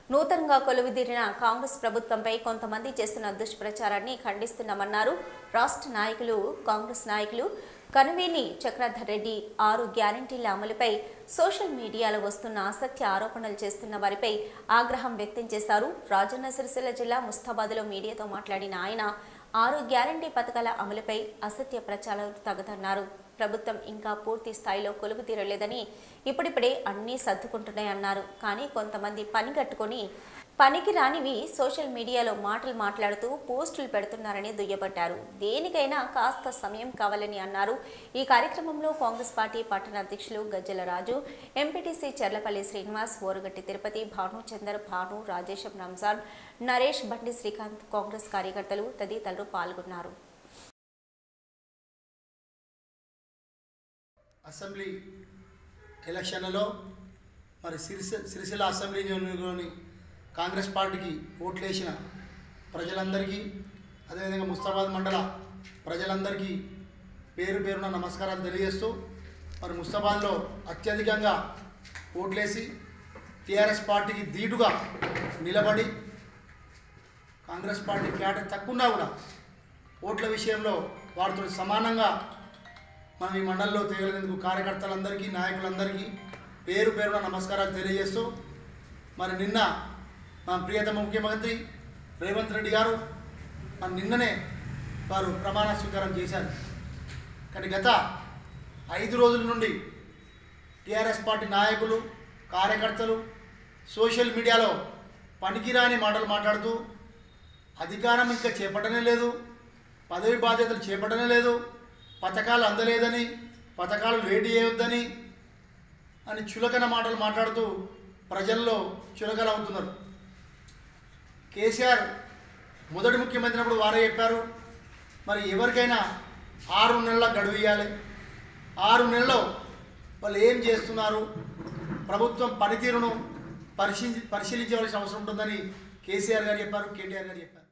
నూతనంగా కొలువుదీరిన కాంగ్రెస్ ప్రభుత్వంపై కొంతమంది చేస్తున్న దుష్ప్రచారాన్ని ఖండిస్తున్నామన్నారు రాష్ట్ర నాయకులు కాంగ్రెస్ నాయకులు కనువేలి చక్రధర్ రెడ్డి ఆరు గ్యారంటీల అమలుపై సోషల్ మీడియాలో వస్తున్న అసత్య ఆరోపణలు చేస్తున్న వారిపై ఆగ్రహం వ్యక్తం చేశారు రాజన్న సిరిసిల్ల జిల్లా ముస్తాబాద్లో మీడియాతో మాట్లాడిన ఆయన ఆరు గ్యారంటీ పథకాల అమలుపై అసత్య ప్రచారాలు తగదన్నారు ప్రభుత్వం ఇంకా పూర్తి స్థాయిలో కొలువు తీరలేదని ఇప్పుడిప్పుడే అన్నీ సర్దుకుంటున్నాయన్నారు కానీ కొంతమంది పని కట్టుకొని పనికి రానివి సోషల్ మీడియాలో మాటలు మాట్లాడుతూ పోస్టులు పెడుతున్నారని దుయ్యబట్టారు దేనికైనా కాస్త సమయం కావాలని అన్నారు ఈ కార్యక్రమంలో కాంగ్రెస్ పార్టీ పట్టణ అధ్యక్షులు గజ్జల రాజు ఎంపీటీసీ చెర్లపల్లి శ్రీనివాస్ ఓరుగట్టి తిరుపతి భానుచందర్ భాను రాజేశం రంజాన్ నరేష్ బండి శ్రీకాంత్ కాంగ్రెస్ కార్యకర్తలు తదితరులు పాల్గొన్నారు అసెంబ్లీ ఎలక్షన్లలో మరి సిరిసి సిరిసిల్ల అసెంబ్లీ నియోజకవర్గంలోని కాంగ్రెస్ పార్టీకి ఓట్లేసిన ప్రజలందరికీ అదేవిధంగా ముస్తాబాద్ మండల ప్రజలందరికీ పేరు పేరున నమస్కారాలు తెలియజేస్తూ మరి ముస్తాబాద్లో అత్యధికంగా ఓట్లేసి టీఆర్ఎస్ పార్టీకి ధీటుగా నిలబడి కాంగ్రెస్ పార్టీ క్యాడర్ తక్కువన్నా కూడా ఓట్ల విషయంలో వారితో సమానంగా మనం ఈ మండలంలో తేగలినందుకు కార్యకర్తలందరికీ నాయకులందరికీ పేరు పేరున నమస్కారాలు తెలియజేస్తూ మరి నిన్న మా ప్రియతమ ముఖ్యమంత్రి రేవంత్ రెడ్డి గారు మరి నిన్ననే వారు ప్రమాణ స్వీకారం చేశారు కానీ గత ఐదు రోజుల నుండి టీఆర్ఎస్ పార్టీ నాయకులు కార్యకర్తలు సోషల్ మీడియాలో పనికిరాని మాటలు మాట్లాడుతూ అధికారం ఇంకా చేపట్టనే లేదు పదవి బాధ్యతలు చేపట్టనే లేదు పథకాలు అందలేదని పథకాలు లేట్ చేయొద్దని అని చులకన మాటలు మాట్లాడుతూ ప్రజల్లో చులకన అవుతున్నారు కేసీఆర్ మొదటి ముఖ్యమంత్రి అప్పుడు వారే చెప్పారు మరి ఎవరికైనా ఆరు నెలల గడువు ఇవ్వాలి ఆరు నెలల్లో వాళ్ళు ఏం చేస్తున్నారు ప్రభుత్వం పనితీరును పరిశీలి పరిశీలించవలసిన అవసరం ఉంటుందని కేసీఆర్ గారు చెప్పారు కేటీఆర్ గారు చెప్పారు